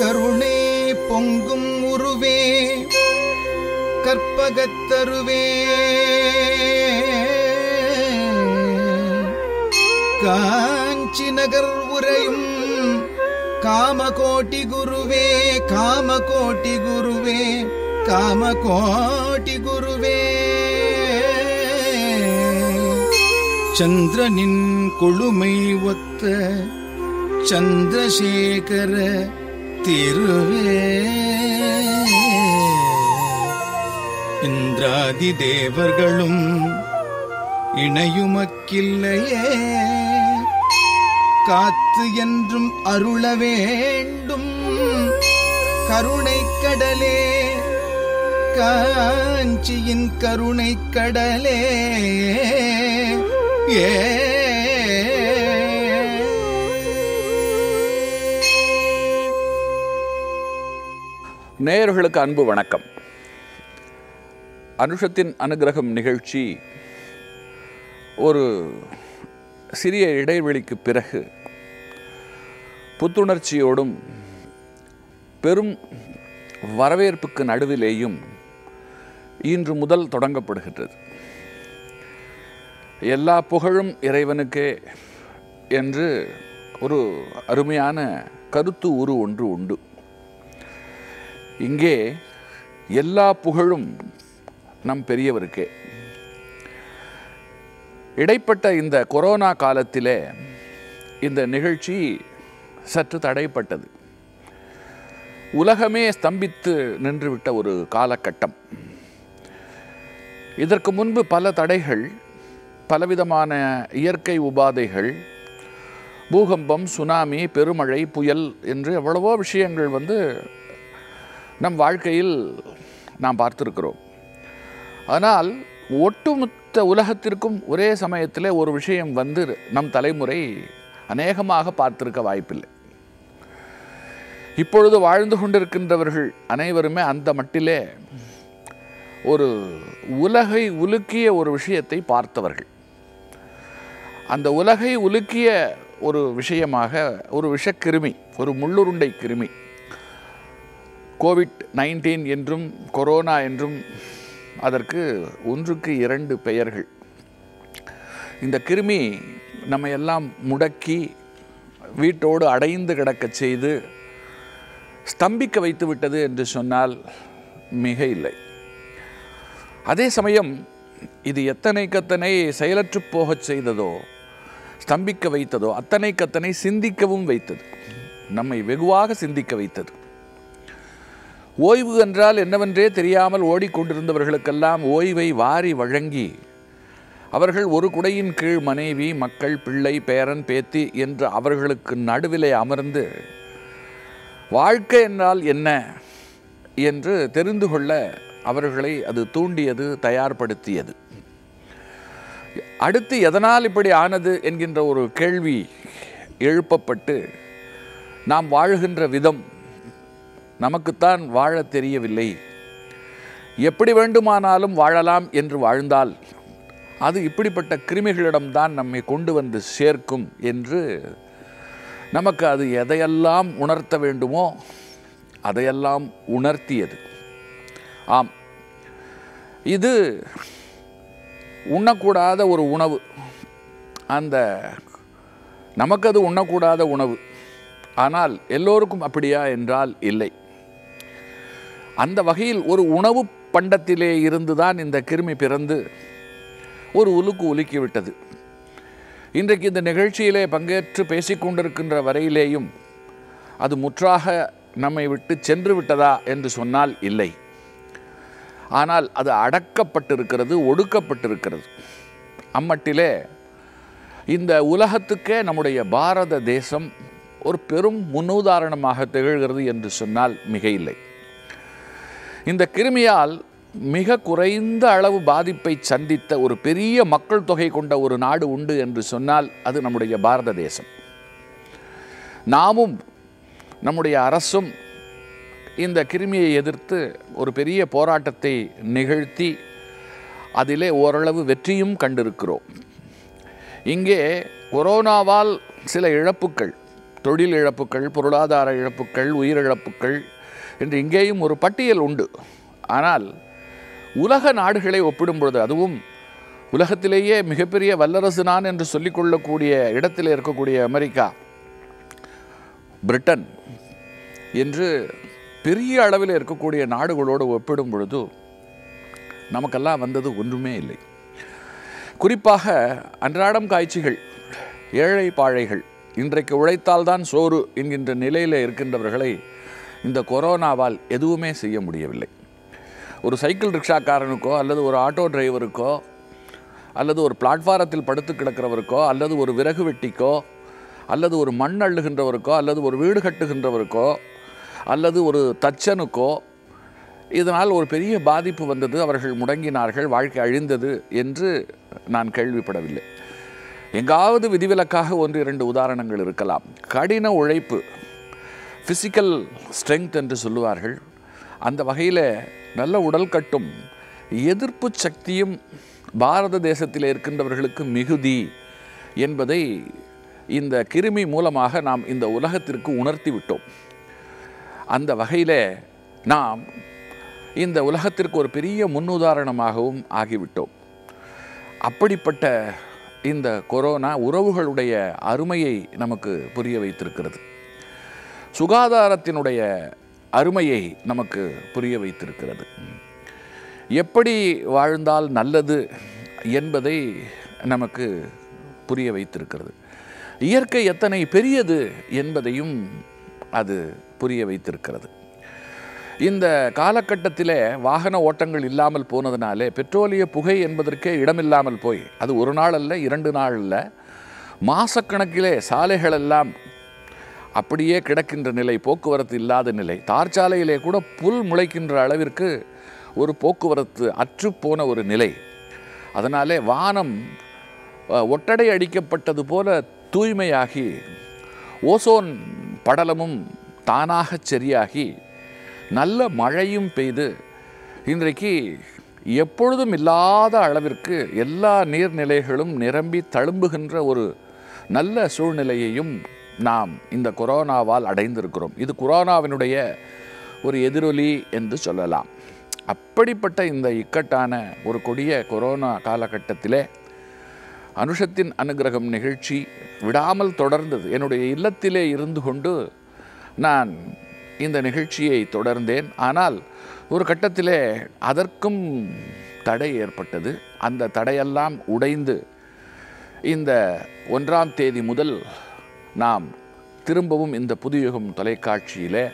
கருணே பொங்கும் உருவே கற்பகத்தருவே காஞ்சி நகர் உரையும் காமகோட்டி குருவே காமகோட்டி குருவே காமகோட்டி குருவே சந்திரனின் கொழுமை ஒத்த சந்திரசேகர திருவே இந்திராதி தேவர்களும் இணையுமக்கில்லையே காத்து என்றும் அருள வேண்டும் கருணை கடலே காஞ்சியின் கருணை கடலே ஏ நேயர்களுக்கு அன்பு வணக்கம் அனுஷத்தின் அனுகிரகம் நிகழ்ச்சி ஒரு சிறிய இடைவெளிக்கு பிறகு புத்துணர்ச்சியோடும் பெரும் வரவேற்புக்கு நடுவிலேயும் இன்று முதல் தொடங்கப்படுகின்றது எல்லா புகழும் இறைவனுக்கே என்று ஒரு அருமையான கருத்து உரு ஒன்று உண்டு இங்கே எல்லா புகழும் நம் பெரியவருக்கே இடைப்பட்ட இந்த கொரோனா காலத்திலே இந்த நிகழ்ச்சி சற்று தடைப்பட்டது உலகமே ஸ்தம்பித்து நின்றுவிட்ட ஒரு காலகட்டம் இதற்கு முன்பு பல தடைகள் பலவிதமான இயற்கை உபாதைகள் பூகம்பம் சுனாமி பெருமழை புயல் என்று எவ்வளவோ விஷயங்கள் வந்து நம் வாழ்க்கையில் நாம் பார்த்திருக்கிறோம் ஆனால் ஒட்டுமொத்த உலகத்திற்கும் ஒரே சமயத்தில் ஒரு விஷயம் வந்து நம் தலைமுறை அநேகமாக பார்த்திருக்க வாய்ப்பில்லை இப்பொழுது வாழ்ந்து கொண்டிருக்கின்றவர்கள் அனைவருமே அந்த மட்டிலே ஒரு உலகை உலுக்கிய ஒரு விஷயத்தை பார்த்தவர்கள் அந்த உலகை உலுக்கிய ஒரு விஷயமாக ஒரு விஷக்கிருமி ஒரு முள்ளுருண்டை கிருமி கோவிட் நைன்டீன் என்றும் கொரோனா என்றும் அதற்கு ஒன்றுக்கு இரண்டு பெயர்கள் இந்த கிருமி நம்ம எல்லாம் முடக்கி வீட்டோடு அடைந்து கிடக்கச் செய்து ஸ்தம்பிக்க வைத்து விட்டது என்று சொன்னால் மிக இல்லை அதே சமயம் இது எத்தனைக்கத்தனை செயலற்று போகச் செய்ததோ ஸ்தம்பிக்க வைத்ததோ அத்தனைக்கத்தனை சிந்திக்கவும் வைத்தது நம்மை வெகுவாக சிந்திக்க வைத்தது ஓய்வு என்றால் என்னவென்றே தெரியாமல் ஓடிக்கொண்டிருந்தவர்களுக்கெல்லாம் ஓய்வை வாரி வழங்கி அவர்கள் ஒரு குடையின் கீழ் மனைவி மக்கள் பிள்ளை பேரன் பேத்தி என்று அவர்களுக்கு நடுவிலே அமர்ந்து வாழ்க்கை என்றால் என்ன என்று தெரிந்து கொள்ள அவர்களை அது தூண்டியது தயார்படுத்தியது அடுத்து எதனால் இப்படி ஆனது என்கின்ற ஒரு கேள்வி எழுப்பப்பட்டு நாம் வாழுகின்ற விதம் நமக்குத்தான் வாழத் தெரியவில்லை எப்படி வேண்டுமானாலும் வாழலாம் என்று வாழ்ந்தால் அது இப்படிப்பட்ட கிருமிகளிடம்தான் நம்மை கொண்டு வந்து சேர்க்கும் என்று நமக்கு அது எதையெல்லாம் உணர்த்த வேண்டுமோ அதையெல்லாம் உணர்த்தியது ஆம் இது உண்ணக்கூடாத ஒரு உணவு அந்த நமக்கு அது உண்ணக்கூடாத உணவு ஆனால் எல்லோருக்கும் அப்படியா என்றால் இல்லை அந்த வகையில் ஒரு உணவு பண்டத்திலே இருந்துதான் இந்த கிருமி பிறந்து ஒரு உலுக்கு உலுக்கிவிட்டது இன்றைக்கு இந்த நிகழ்ச்சியிலே பங்கேற்று பேசிக்கொண்டிருக்கின்ற வரையிலேயும் அது முற்றாக நம்மை விட்டு சென்று விட்டதா என்று சொன்னால் இல்லை ஆனால் அது அடக்கப்பட்டிருக்கிறது ஒடுக்கப்பட்டிருக்கிறது அம்மட்டிலே இந்த உலகத்துக்கே நம்முடைய பாரத தேசம் ஒரு பெரும் முன்னுதாரணமாக திகழ்கிறது என்று சொன்னால் மிக இல்லை இந்த கிருமியால் மிக குறைந்த அளவு பாதிப்பை சந்தித்த ஒரு பெரிய மக்கள் தொகை கொண்ட ஒரு நாடு உண்டு என்று சொன்னால் அது நம்முடைய பாரத தேசம் நாமும் நம்முடைய அரசும் இந்த கிருமியை எதிர்த்து ஒரு பெரிய போராட்டத்தை நிகழ்த்தி அதிலே ஓரளவு வெற்றியும் கண்டிருக்கிறோம் இங்கே கொரோனாவால் சில இழப்புகள் தொழில் இழப்புகள் பொருளாதார இழப்புகள் உயிரிழப்புகள் என்று இங்கேயும் ஒரு பட்டியல் உண்டு ஆனால் உலக நாடுகளை ஒப்பிடும் பொழுது அதுவும் உலகத்திலேயே மிகப்பெரிய வல்லரசு நான் என்று சொல்லிக்கொள்ளக்கூடிய இடத்தில் இருக்கக்கூடிய அமெரிக்கா பிரிட்டன் என்று பெரிய அளவில் இருக்கக்கூடிய நாடுகளோடு ஒப்பிடும் பொழுது நமக்கெல்லாம் வந்தது ஒன்றுமே இல்லை குறிப்பாக அன்றாடம் காய்ச்சிகள் ஏழை பாழைகள் இன்றைக்கு உழைத்தால்தான் சோறு என்கின்ற நிலையில் இருக்கின்றவர்களை இந்த கொரோனாவால் எதுவுமே செய்ய முடியவில்லை ஒரு சைக்கிள் ரிக்ஷாக்காரனுக்கோ அல்லது ஒரு ஆட்டோ டிரைவருக்கோ அல்லது ஒரு பிளாட்ஃபாரத்தில் படுத்து கிடக்கிறவருக்கோ அல்லது ஒரு விறகு வெட்டிக்கோ அல்லது ஒரு மண் அள்ளுகின்றவருக்கோ அல்லது ஒரு வீடு கட்டுகின்றவருக்கோ அல்லது ஒரு தச்சனுக்கோ இதனால் ஒரு பெரிய பாதிப்பு வந்தது அவர்கள் முடங்கினார்கள் வாழ்க்கை அழிந்தது என்று நான் கேள்விப்படவில்லை எங்காவது விதிவிலக்காக ஒன்று இரண்டு உதாரணங்கள் இருக்கலாம் கடின உழைப்பு ஃபிசிக்கல் ஸ்ட்ரெங்க் என்று சொல்லுவார்கள் அந்த வகையில் நல்ல உடல் கட்டும் எதிர்ப்பு சக்தியும் பாரத தேசத்தில் இருக்கின்றவர்களுக்கு மிகுதி என்பதை இந்த கிருமி மூலமாக நாம் இந்த உலகத்திற்கு உணர்த்தி விட்டோம் அந்த வகையில் நாம் இந்த உலகத்திற்கு ஒரு பெரிய முன்னுதாரணமாகவும் ஆகிவிட்டோம் அப்படிப்பட்ட இந்த கொரோனா உறவுகளுடைய அருமையை நமக்கு புரிய வைத்திருக்கிறது சுகாதாரத்தினுடைய அருமையை நமக்கு புரிய வைத்திருக்கிறது எப்படி வாழ்ந்தால் நல்லது என்பதை நமக்கு புரிய வைத்திருக்கிறது இயற்கை எத்தனை பெரியது என்பதையும் அது புரிய வைத்திருக்கிறது இந்த காலகட்டத்தில் வாகன ஓட்டங்கள் இல்லாமல் போனதுனாலே பெட்ரோலிய புகை என்பதற்கே இடமில்லாமல் போய் அது ஒரு நாள் அல்ல இரண்டு நாள் அல்ல மாசக்கணக்கிலே சாலைகள் எல்லாம் அப்படியே கிடக்கின்ற நிலை போக்குவரத்து இல்லாத நிலை தார் சாலையிலே கூட புல் முளைக்கின்ற அளவிற்கு ஒரு போக்குவரத்து அற்றுப்போன ஒரு நிலை அதனாலே வானம் அஹ், ஒட்டடை அடிக்கப்பட்டது போல தூய்மையாகி ஓசோன் படலமும் தானாகச் சரியாகி நல்ல மழையும் பெய்து இன்றைக்கு எப்பொழுதும் இல்லாத அளவிற்கு எல்லா நீர்நிலைகளும் நிரம்பி தழும்புகின்ற ஒரு நல்ல சூழ்நிலையையும் நாம் இந்த கொரோனாவால் அடைந்திருக்கிறோம் இது கொரோனாவினுடைய ஒரு எதிரொலி என்று சொல்லலாம் அப்படிப்பட்ட இந்த இக்கட்டான ஒரு கொடிய கொரோனா காலகட்டத்திலே அனுஷத்தின் அனுகிரகம் நிகழ்ச்சி விடாமல் தொடர்ந்தது என்னுடைய இல்லத்திலே இருந்து கொண்டு நான் இந்த நிகழ்ச்சியை தொடர்ந்தேன் ஆனால் ஒரு கட்டத்திலே அதற்கும் தடை ஏற்பட்டது அந்த தடையெல்லாம் உடைந்து இந்த ஒன்றாம் தேதி முதல் நாம் திரும்பவும் இந்த புதுயுகம் தொலைக்காட்சியிலே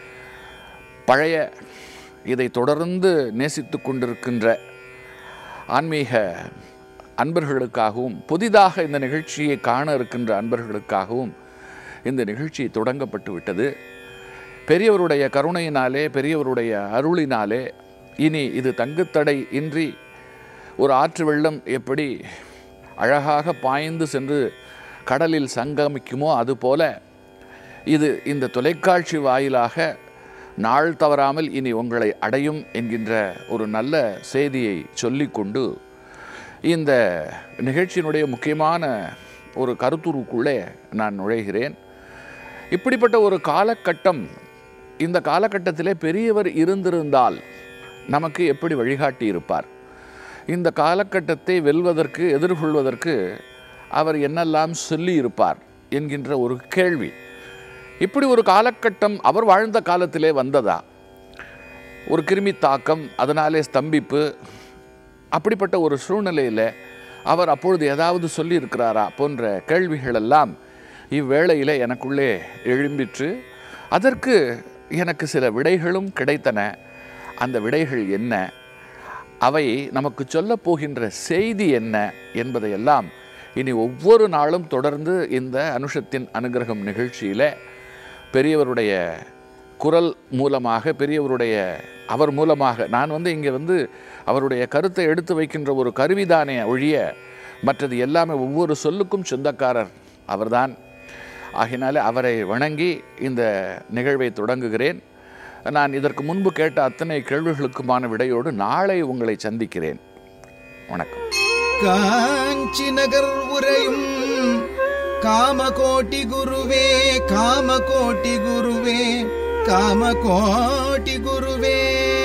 பழைய இதை தொடர்ந்து நேசித்து கொண்டிருக்கின்ற ஆன்மீக அன்பர்களுக்காகவும் புதிதாக இந்த நிகழ்ச்சியை காண இருக்கின்ற அன்பர்களுக்காகவும் இந்த நிகழ்ச்சி தொடங்கப்பட்டு விட்டது பெரியவருடைய கருணையினாலே பெரியவருடைய அருளினாலே இனி இது தங்குத்தடை இன்றி ஒரு ஆற்று வெள்ளம் எப்படி அழகாக பாய்ந்து சென்று கடலில் சங்கமிக்குமோ அதுபோல இது இந்த தொலைக்காட்சி வாயிலாக நாள் தவறாமல் இனி உங்களை அடையும் என்கின்ற ஒரு நல்ல செய்தியை சொல்லிக்கொண்டு இந்த நிகழ்ச்சியினுடைய முக்கியமான ஒரு கருத்துருக்குள்ளே நான் நுழைகிறேன் இப்படிப்பட்ட ஒரு காலகட்டம் இந்த காலகட்டத்திலே பெரியவர் இருந்திருந்தால் நமக்கு எப்படி வழிகாட்டி இருப்பார் இந்த காலகட்டத்தை வெல்வதற்கு எதிர்கொள்வதற்கு அவர் என்னெல்லாம் சொல்லி இருப்பார் என்கின்ற ஒரு கேள்வி இப்படி ஒரு காலகட்டம் அவர் வாழ்ந்த காலத்திலே வந்ததா ஒரு கிருமி தாக்கம் அதனாலே ஸ்தம்பிப்பு அப்படிப்பட்ட ஒரு சூழ்நிலையில் அவர் அப்பொழுது ஏதாவது சொல்லியிருக்கிறாரா போன்ற கேள்விகள் எல்லாம் இவ்வேளையில் எனக்குள்ளே எழும்பிற்று அதற்கு எனக்கு சில விடைகளும் கிடைத்தன அந்த விடைகள் என்ன அவை நமக்கு சொல்லப் போகின்ற செய்தி என்ன என்பதையெல்லாம் இனி ஒவ்வொரு நாளும் தொடர்ந்து இந்த அனுஷத்தின் அனுகிரகம் நிகழ்ச்சியில் பெரியவருடைய குரல் மூலமாக பெரியவருடைய அவர் மூலமாக நான் வந்து இங்கே வந்து அவருடைய கருத்தை எடுத்து வைக்கின்ற ஒரு கருவிதானே ஒழிய மற்றது எல்லாமே ஒவ்வொரு சொல்லுக்கும் சொந்தக்காரர் அவர்தான் ஆகினாலே அவரை வணங்கி இந்த நிகழ்வை தொடங்குகிறேன் நான் இதற்கு முன்பு கேட்ட அத்தனை கேள்விகளுக்குமான விடையோடு நாளை உங்களை சந்திக்கிறேன் வணக்கம் காஞ்சி நகர் உரையும் காமகோட்டி குருவே காமகோட்டி குருவே காமகோட்டி குருவே